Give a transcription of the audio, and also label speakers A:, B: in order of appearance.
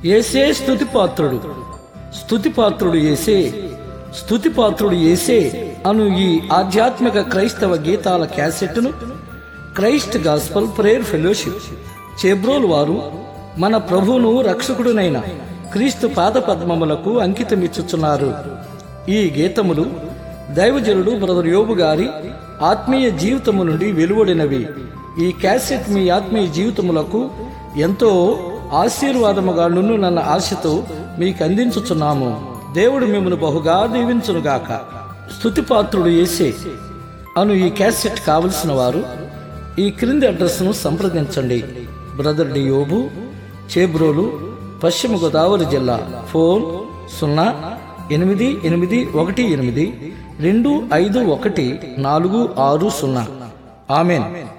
A: ఏసే స్థుతిపాత్రుడు స్థుతిపాత్రుడు ఏసే స్థుతిపాత్రుడు ఏసే అను ఈ ఆధ్యాత్మిక క్రైస్తవ గీతాల క్యాసెట్ను Christ gospel prayer fellowship Chebrolu వారు మన ప్రభువును రక్షకుడునైన క్రీస్తు పాద పద్మములకు అంకితమిచ్చుచున్నారు ఈ గీతములు దైవజనుడు బ్రదర్ యోబు గారి ఆత్మీయ జీవితము నుండి వెలువడినవి ఈ క్యాసెట్ మీ ఆత్మీయ జీవితములకు ఎంతో ఆశీర్వాదముగా నున్ను నన్న ఆశతో మీకు అందించుచున్నాము దేవుడు మిమ్మల్ని బహుగా దీవించునుగాక స్థుతిపాత్రుడు ఏసే అను ఈ క్యాసెట్ కావలసిన వారు ఈ క్రింది అడ్రస్ను సంప్రదించండి బ్రదర్ డి యోబు చేబ్రోలు పశ్చిమ గోదావరి జిల్లా ఫోన్ సున్నా ఎనిమిది ఎనిమిది ఒకటి ఎనిమిది రెండు ఐదు ఒకటి నాలుగు ఆరు సున్నా ఆమెన్